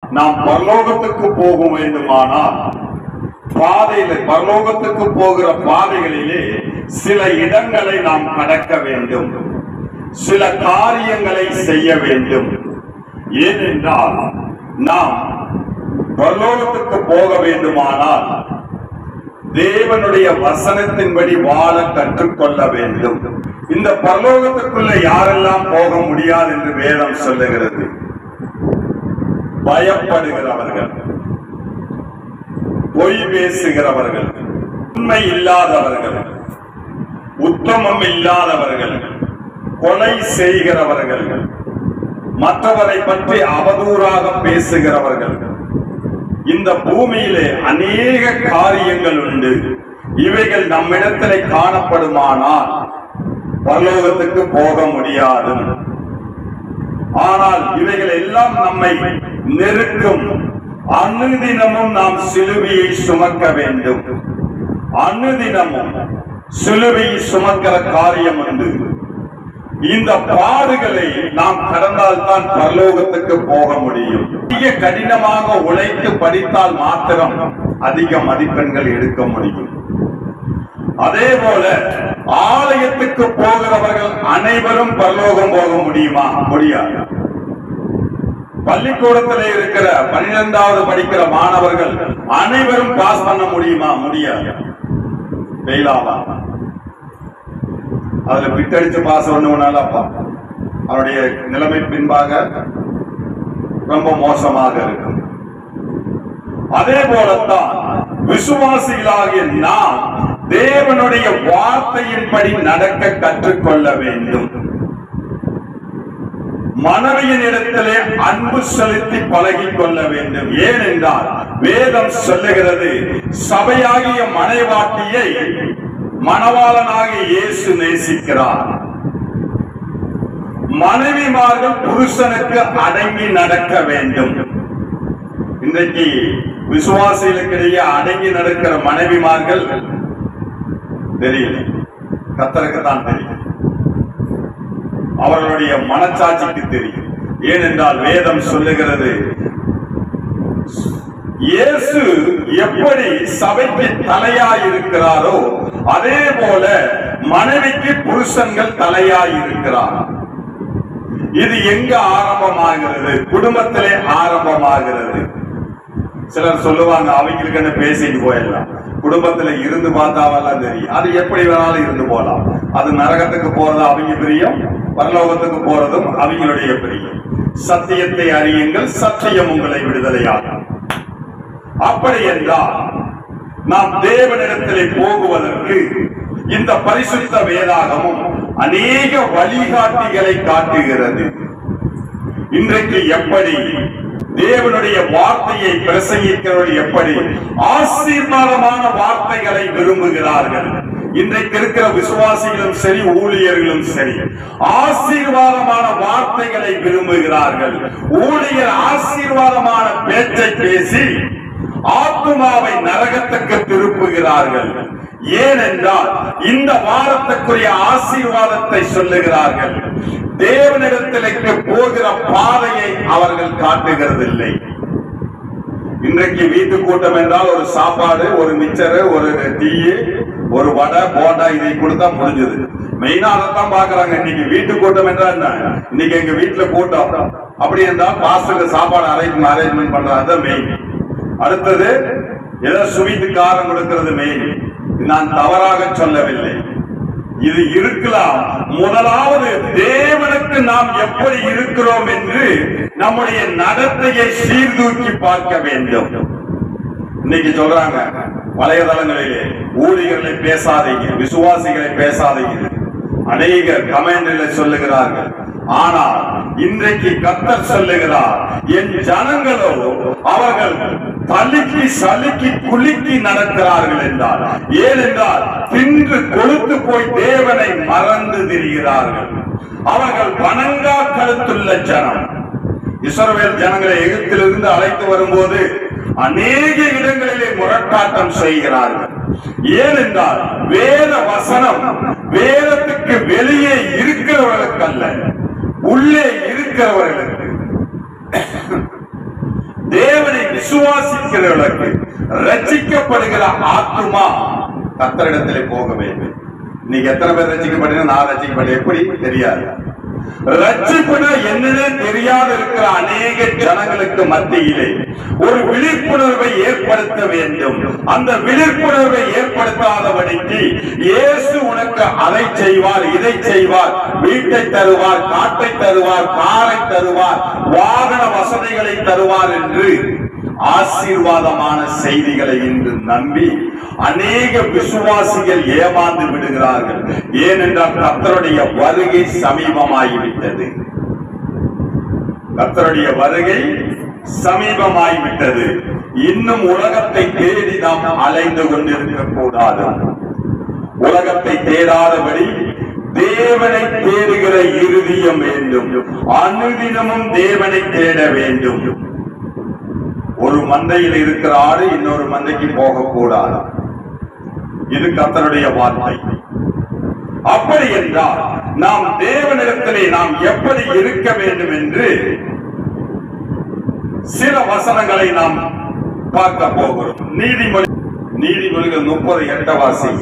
நாம் பரலோகத்துக்கு போக வேண்டுமானால் பாதையில பரலோகத்துக்கு போகிற பாதைகளிலே சில இடங்களை நாம் கடக்க வேண்டும் சில காரியங்களை செய்ய வேண்டும் ஏனென்றால் நாம் பரலோகத்துக்கு போக வேண்டுமானால் தேவனுடைய வசனத்தின்படி வாழ கற்றுக்கொள்ள வேண்டும் இந்த பரலோகத்துக்குள்ள யாரெல்லாம் போக முடியாது என்று வேதம் சொல்லுகிறது பயப்படுகிறவர்கள் பொய் பேசுகிறவர்கள் உண்மை இல்லாதவர்கள் உத்தமம் இல்லாதவர்கள் கொலை செய்கிறவர்கள் மற்றவரை பற்றி அவதூறாக பேசுகிறவர்கள் இந்த பூமியிலே அநேக காரியங்கள் உண்டு இவைகள் நம்மிடத்திலே காணப்படுமானால் பரலோகத்துக்கு போக முடியாது ஆனால் இவைகள் எல்லாம் நம்மை நெருக்கும் அனுதினமும் நாம் சிலுவையை சுமக்க வேண்டும் அனுதினமும் சிலுவையை சுமக்கிற காரியம் உண்டு இந்த பாடுகளை நாம் கடந்தால் தான் பரலோகத்துக்கு போக முடியும் அதிக கடினமாக உழைத்து படித்தால் மாத்திரம் அதிக மதிப்பெண்கள் எடுக்க முடியும் அதே போல ஆலயத்துக்கு போகிறவர்கள் அனைவரும் பரலோகம் போக முடியுமா முடியாது பள்ளிக்கூடத்தில் இருக்கிற பன்னிரெண்டாவது படிக்கிற மாணவர்கள் அனைவரும் பாஸ் பண்ண முடியுமா முடியாது ஃபெயிலாவா அதுல பிட்டடிச்சு பாஸ் பண்ணுவனால அப்பா அவருடைய நிலைமை பின்பாக ரொம்ப மோசமாக இருக்கும் அதே போலத்தான் விசுவாசிகளாகிய நாம் தேவனுடைய வார்த்தையின்படி நடக்க கற்றுக்கொள்ள வேண்டும் மனைவியின் இடத்திலே அன்பு செலுத்தி பழகிக் கொள்ள வேண்டும் ஏனென்றால் வேதம் சொல்லுகிறது சபையாகிய மனைவாட்டியை மணவாளனாகிய இயேசு நேசிக்கிறார் மனைவிமார்கள் புருஷனுக்கு அடங்கி நடக்க வேண்டும் இன்றைக்கு விசுவாசிகளுக்கிடையே அடங்கி நடக்கிற மனைவிமார்கள் தெரியல கத்தருக்கு தான் தெரியும் அவர்களுடைய மனச்சாட்சிக்கு தெரியும் ஏனென்றால் வேதம் சொல்லுகிறது இயேசு எப்படி சபைக்கு தலையாய் இருக்கிறாரோ அதே போல மனைவிக்கு புருஷன்கள் தலையாய் இருக்கிறார் இது எங்க ஆரம்பமாகிறது குடும்பத்திலே ஆரம்பமாகிறது சிலர் சொல்லுவாங்க அவங்களுக்குன்னு பேசிட்டு போயிடலாம் குடும்பத்துல இருந்து பார்த்தாவெல்லாம் தெரியும் அது எப்படி வேணாலும் இருந்து போலாம் அது நரகத்துக்கு போறது அவங்க பிரியம் பரலோகத்துக்கு போறதும் அவங்களுடைய பிரியம் சத்தியத்தை அறியுங்கள் சத்தியம் உங்களை விடுதலையாகும் அப்படி என்றால் நாம் தேவனிடத்திலே போகுவதற்கு இந்த பரிசுத்த வேதாகமும் அநேக வழிகாட்டிகளை காட்டுகிறது இன்றைக்கு எப்படி தேவனுடைய வார்த்தையை பிரசங்கிக்கிறவர்கள் எப்படி ஆசீர்வாதமான வார்த்தைகளை விரும்புகிறார்கள் இன்றைக்கு இருக்கிற விசுவாசிகளும் சரி ஊழியர்களும் சரி ஆசீர்வாதமான வார்த்தைகளை விரும்புகிறார்கள் ஊழியர் ஆசீர்வாதமான பேச்சை பேசி ஆத்மாவை நரகத்துக்கு திருப்புகிறார்கள் ஏனென்றால் இந்த வாரத்துக்குரிய ஆசீர்வாதத்தை சொல்லுகிறார்கள் தேவனிடத்திற்கு போகிற பாதையை அவர்கள் காட்டுகிறதில்லை இன்றைக்கு வீட்டு கூட்டம் என்றால் ஒரு சாப்பாடு ஒரு மிச்சரு ஒரு டீ ஒரு வடை போண்டா இதை கொடுத்தா முடிஞ்சது மெயினா அதைத்தான் பாக்குறாங்க இன்னைக்கு வீட்டு கூட்டம் என்றால் என்ன இன்னைக்கு எங்க வீட்டுல கூட்டம் அப்படி என்றால் பாஸ்டருக்கு சாப்பாடு அரேஞ்ச் அரேஞ்ச்மெண்ட் பண்றது அதுதான் மெயின் அடுத்தது ஏதோ சுவீட்டு காரம் கொடுக்கிறது மெயின் நான் தவறாக சொல்லவில்லை இது இருக்கலாம் முதலாவது தேவனுக்கு நாம் எப்படி இருக்கிறோம் என்று நம்முடைய நடத்தையை சீர்தூக்கி பார்க்க வேண்டும் இன்னைக்கு சொல்றாங்க வலைதளங்களிலே ஊழியர்களை பேசாதீங்க விசுவாசிகளை பேசாதீங்க அநேக கமெண்டில் சொல்லுகிறார்கள் ஆனால் இன்றைக்கு கத்தர் சொல்லுகிறார் என் ஜனங்களோ அவர்கள் தலுக்கி சலுக்கி குலுக்கி நடக்கிறார்கள் என்றார் ஏனென்றால் தின்று கொழுத்து போய் தேவனை மறந்து திரிகிறார்கள் அவர்கள் வணங்கா கருத்துள்ள ஜனம் இஸ்ரவேல் ஜனங்களை எகிப்திலிருந்து அழைத்து வரும்போது அநேக இடங்களிலே முரட்டாட்டம் செய்கிறார்கள் ஏனென்றால் வேத வசனம் வேதத்துக்கு வெளியே இருக்கிறவர்களுக்கு அல்ல உள்ளே இருக்கிறவர்களுக்கு விசுவாசிக்கிறவர்களுக்கு ரட்சிக்கப்படுகிற ஆத்துமா கத்தரிடத்திலே போக வேண்டும் நீங்க எத்தனை பேர் ரட்சிக்கப்பட்டீங்க நான் ரட்சிக்கப்பட்ட எப்படி தெரியாது ரட்சிப்புனா என்னன்னே தெரியாது இருக்கிற அநேக ஜனங்களுக்கு மத்தியிலே ஒரு விழிப்புணர்வை ஏற்படுத்த வேண்டும் அந்த விழிப்புணர்வை ஏற்படுத்தாதபடிக்கு இயேசு உனக்கு அதை செய்வார் இதை செய்வார் வீட்டை தருவார் காட்டை தருவார் காரை தருவார் வாகன வசதிகளை தருவார் என்று ஆசீர்வாதமான செய்திகளை இன்று நம்பி அநேக விசுவாசிகள் ஏமாந்து விடுகிறார்கள் ஏனென்றால் கர்த்தருடைய வருகை சமீபமாகிவிட்டது கர்த்தருடைய வருகை சமீபமாகிவிட்டது இன்னும் உலகத்தை தேடி நாம் அலைந்து கொண்டிருக்க கூடாது உலகத்தை தேடாதபடி தேவனை தேடுகிற இருதயம் வேண்டும் அனுதினமும் தேவனை தேட வேண்டும் ஒரு மந்தையில் இருக்கிற ஆடு இன்னொரு மந்தைக்கு போகக்கூடாது இது கர்த்தருடைய வார்த்தை அப்படி என்றால் நாம் தேவனிடத்திலே நாம் எப்படி இருக்க வேண்டும் என்று சில வசனங்களை நாம் பார்க்க போகிறோம் நீதிமொழி நீதிமொழிகள் முப்பது எட்ட வாசிங்க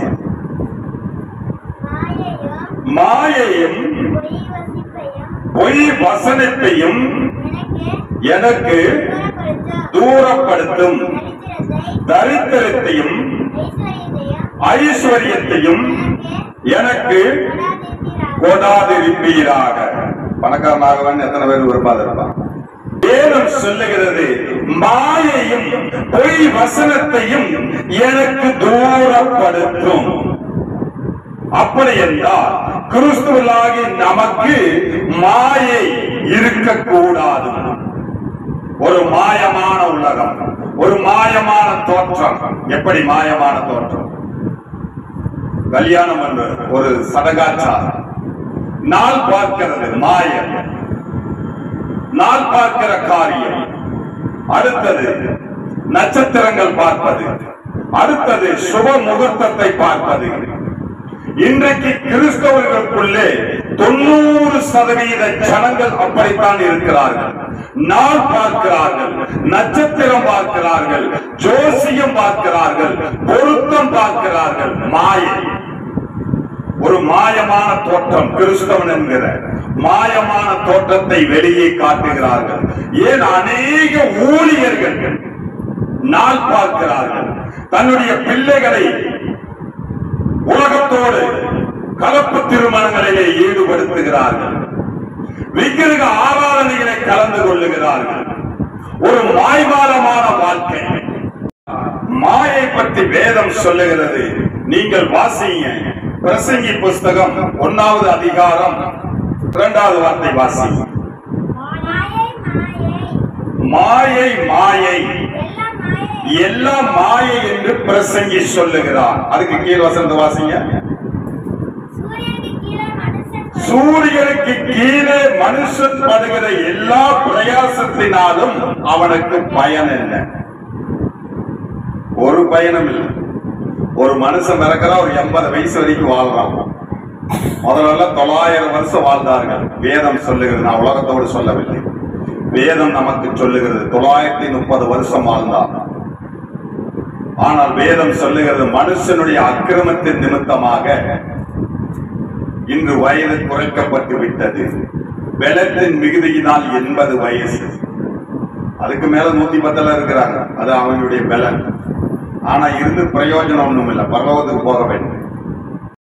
மாயையும் மாயையும் பொய் வசிப்பையும் பொய் வசனத்தையும் எனக்கு எனக்கு தூரப்படுத்தும் தூரப்படுத்தும் தரித்திரத்தையும் தரித்திரத்தையும் ஐஸ்வர்யத்தையும் ஐஸ்வர்யத்தையும் எனக்கு கொடாதிருப்பீராக. கொடாதிருப்பீராக பணக்காரனாகவன் எத்தனை பேர் விரும்பாதிருப்பான் வேதம் சொல்லுகிறது மாயையும் பொய் வசனத்தையும் எனக்கு தூரப்படுத்தும் அப்படி என்றால் கிறிஸ்துவலாகி நமக்கு மாயை இருக்கக்கூடாது ஒரு மாயமான உலகம் ஒரு மாயமான தோற்றம் எப்படி மாயமான தோற்றம் கல்யாணம் என்று ஒரு சடகாச்சாரம் நாள் பார்க்கிறது மாயம் நாள் பார்க்கிற காரியம் அடுத்தது நட்சத்திரங்கள் பார்ப்பது அடுத்தது சுப முகூர்த்தத்தை பார்ப்பது இன்றைக்கு கிறிஸ்தவர்களுக்குள்ளே தொண்ணூறு சதவீத ஜனங்கள் அப்படித்தான் இருக்கிறார்கள் நாள் பார்க்கிறார்கள் நட்சத்திரம் பார்க்கிறார்கள் ஜோசியம் பார்க்கிறார்கள் பொருத்தம் பார்க்கிறார்கள் மாயை ஒரு மாயமான தோற்றம் கிறிஸ்தவன் என்கிற மாயமான தோற்றத்தை வெளியே காட்டுகிறார்கள் ஏன் அநேக ஊழியர்கள் நாள் பார்க்கிறார்கள் தன்னுடைய பிள்ளைகளை உலகத்தோடு கலப்பு திருமணங்களிலே ஈடுபடுத்துகிறார்கள் விக்கிரக ஆராதனைகளை கலந்து கொள்ளுகிறார்கள் ஒரு மாய்மாலமான வாழ்க்கை மாயை பற்றி வேதம் சொல்லுகிறது நீங்கள் வாசிங்க பிரசங்கி புஸ்தகம் ஒன்னாவது அதிகாரம் இரண்டாவது வார்த்தை வாசிங்க மாயை மாயை மாயை மாயை எல்லாம் மாயை எல்லாம் மாயை என்று பிரசங்கி சொல்லுகிறார் அதுக்கு கீழ் வசந்த வாசிங்க சூரியனுக்கு கீழே மனுஷன் படு- சூரியனுக்கு கீழே மனுஷன் படுகிற எல்லா பிரயாசத்தினாலும் அவனுக்கு பயன் என்ன ஒரு பயனும் இல்லை ஒரு மனுஷன் பிறக்கிறான் ஒரு எண்பது வயசு வரைக்கும் வாழ்றான் முதல்ல தொள்ளாயிரம் வருஷம் வாழ்ந்தார்கள் வேதம் சொல்லுகிறது நான் உலகத்தோடு சொல்லவில்லை வேதம் நமக்கு சொல்லுகிறது தொள்ளாயிரத்தி முப்பது வருஷம் வாழ்ந்தார் ஆனால் வேதம் சொல்லுகிறது மனுஷனுடைய அக்கிரமத்தின் நிமித்தமாக இன்று வயது குறைக்கப்பட்டு விட்டது வெள்ளத்தின் மிகுதியினால் எண்பது வயசு அதுக்கு மேல நூத்தி பத்துல இருக்கிறாங்க அது அவங்களுடைய பலன் ஆனா இருந்து பிரயோஜனம் ஒண்ணும் இல்லை பரலோகத்துக்கு போக வேண்டும்